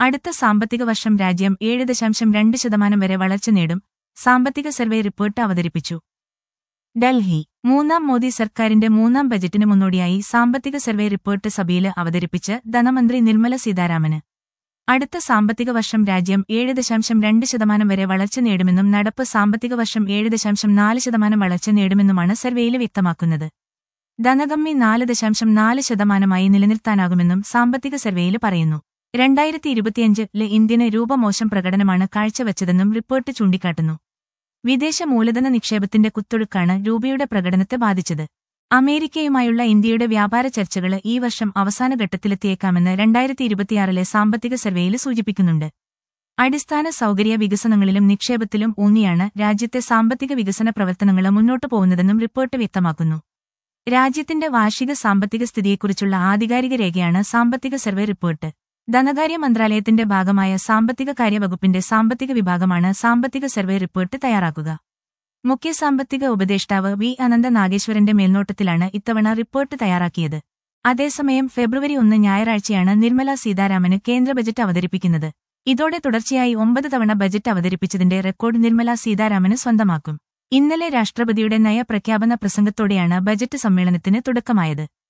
അടുത്ത സാമ്പത്തിക വർഷം രാജ്യം ഏഴ് ദശാംശം രണ്ട് ശതമാനം വരെ വളർച്ച നേടും സാമ്പത്തിക സർവേ റിപ്പോർട്ട് അവതരിപ്പിച്ചു ഡൽഹി മൂന്നാം മോദി സർക്കാരിന്റെ മൂന്നാം ബജറ്റിന് മുന്നോടിയായി സാമ്പത്തിക സർവേ റിപ്പോർട്ട് സഭയിൽ അവതരിപ്പിച്ച് ധനമന്ത്രി നിർമ്മല സീതാരാമന് അടുത്ത സാമ്പത്തിക വർഷം രാജ്യം ഏഴ് ദശാംശം രണ്ട് ശതമാനം വരെ വളർച്ച നേടുമെന്നും നടപ്പ് സാമ്പത്തിക വർഷം ഏഴ് ദശാംശം നാല് ശതമാനം വളർച്ച നേടുമെന്നുമാണ് സർവേയിൽ വ്യക്തമാക്കുന്നത് ധനകമ്മി നാല് ദശാംശം നാല് ശതമാനമായി നിലനിർത്താനാകുമെന്നും സാമ്പത്തിക സർവേയിൽ പറയുന്നു രണ്ടായിരത്തി ഇരുപത്തിയഞ്ചിലെ ഇന്ത്യന് രൂപമോശം പ്രകടനമാണ് കാഴ്ചവച്ചതെന്നും റിപ്പോർട്ട് ചൂണ്ടിക്കാട്ടുന്നു വിദേശ മൂലധന നിക്ഷേപത്തിന്റെ കുത്തൊഴുക്കാണ് രൂപയുടെ പ്രകടനത്തെ ബാധിച്ചത് അമേരിക്കയുമായുള്ള ഇന്ത്യയുടെ വ്യാപാര ചർച്ചകൾ ഈ വർഷം അവസാന ഘട്ടത്തിലെത്തിയേക്കാമെന്ന് രണ്ടായിരത്തി ഇരുപത്തിയാറിലെ സാമ്പത്തിക സർവേയിൽ സൂചിപ്പിക്കുന്നുണ്ട് അടിസ്ഥാന സൗകര്യ വികസനങ്ങളിലും നിക്ഷേപത്തിലും ഊന്നിയാണ് രാജ്യത്തെ സാമ്പത്തിക വികസന പ്രവർത്തനങ്ങൾ മുന്നോട്ടു പോകുന്നതെന്നും റിപ്പോർട്ട് വ്യക്തമാക്കുന്നു രാജ്യത്തിന്റെ വാർഷിക സാമ്പത്തിക സ്ഥിതിയെക്കുറിച്ചുള്ള ആധികാരിക രേഖയാണ് സാമ്പത്തിക സർവേ റിപ്പോർട്ട് ധനകാര്യ മന്ത്രാലയത്തിന്റെ ഭാഗമായ സാമ്പത്തിക കാര്യ വകുപ്പിന്റെ സാമ്പത്തിക വിഭാഗമാണ് സാമ്പത്തിക സർവേ റിപ്പോർട്ട് തയ്യാറാക്കുക മുഖ്യ സാമ്പത്തിക ഉപദേഷ്ടാവ് വി അനന്ത നാഗേശ്വരന്റെ മേൽനോട്ടത്തിലാണ് ഇത്തവണ റിപ്പോർട്ട് തയ്യാറാക്കിയത് അതേസമയം ഫെബ്രുവരി ഒന്ന് ഞായറാഴ്ചയാണ് നിർമ്മല സീതാരാമന് കേന്ദ്ര ബജറ്റ് അവതരിപ്പിക്കുന്നത് ഇതോടെ തുടർച്ചയായി ഒമ്പത് തവണ ബജറ്റ് അവതരിപ്പിച്ചതിന്റെ റെക്കോർഡ് നിർമ്മല സീതാരാമന് സ്വന്തമാക്കും ഇന്നലെ രാഷ്ട്രപതിയുടെ നയപ്രഖ്യാപന പ്രസംഗത്തോടെയാണ് ബജറ്റ് സമ്മേളനത്തിന് തുടക്കമായത്